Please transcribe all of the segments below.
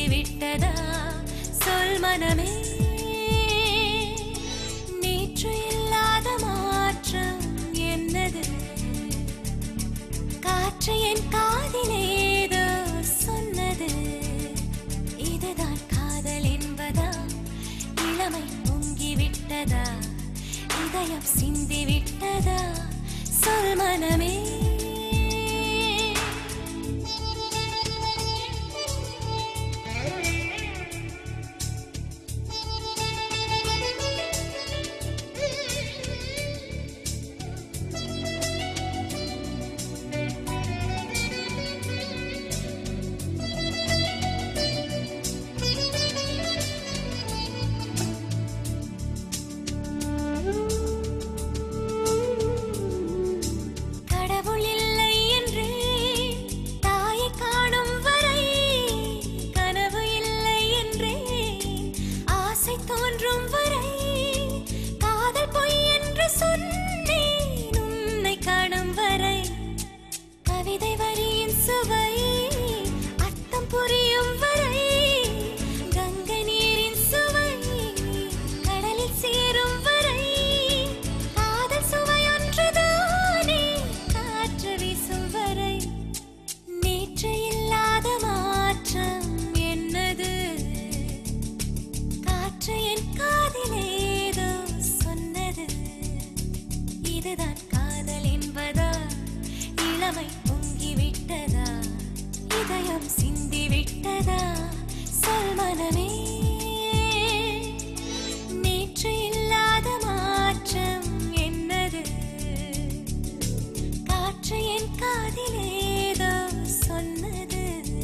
விட்டதா சொல் மனமே நேற்று இல்லாத மாற்றம் என்னது காற்று என் காதிலேதோ சொன்னது இதுதான் காதல் என்பதா இளமை பொங்கி விட்டதா இதயம் சிந்தி விட்டதா சொல் மனமே கடவுள் இல்லை என்று தாயை காணும் வரை கனவு இல்லை என்றே ஆசை தோன்றும் வரை காதல் பொய் என்று சொன்னேன் உன்னை காணும் வரை கவிதை வரியின் சுவை அர்த்தம் புரியும் வரை கங்கை நீரின் சுவை கடலில் சேரும் வரை காதல் சுவை ஒன்றுதானே காற்று வீசும் வரை நேற்று இல்லாத மாற்றம் என்னது காற்று என் காதிலேதோ சொன்னது இதுதான் காதல் என்பதா இளமை பொங்கி விட்டதா இதயம் சிந்தி விட்டதா சொல் மனமே நேற்று இல்லாத மாற்றம் என்னது காற்று என் காதிலேதோ சொன்னது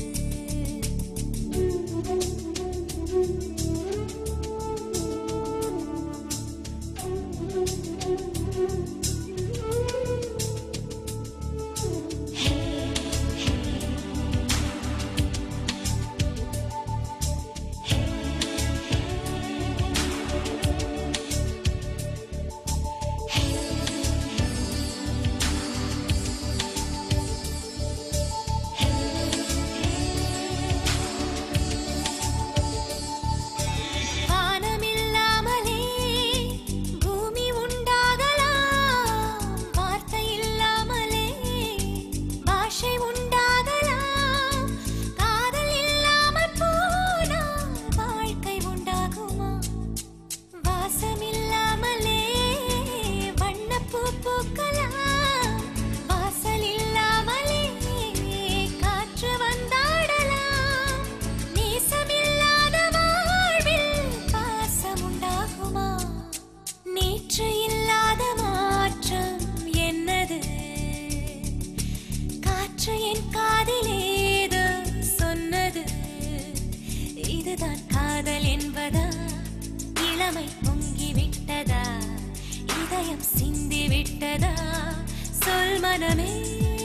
வானமில்லாமலே பூமி உண்டாகலாம் வார்த்தை இல்லாமலே பாஷை உண்டாகலாம் காதல் இல்லாமல் போனால் வாழ்க்கை உண்டாகுமா வாசமில்லாமலே வண்ணப்பூ பூக்கலாம் வாசல் இல்லாமலே காற்று வந்தாடலாம் நேசமில்லாத வாழ்வில் பாசம் உண்டாகுமா நேற்று இல்லாத மாற்றம் என்னது காற்று என் காதிலேதோ சொன்னது இதுதான் காதல் என்பதா இளமை பொங்கி விட்டதா இதயம் சிந்தி விட்டதா சொல் மனமே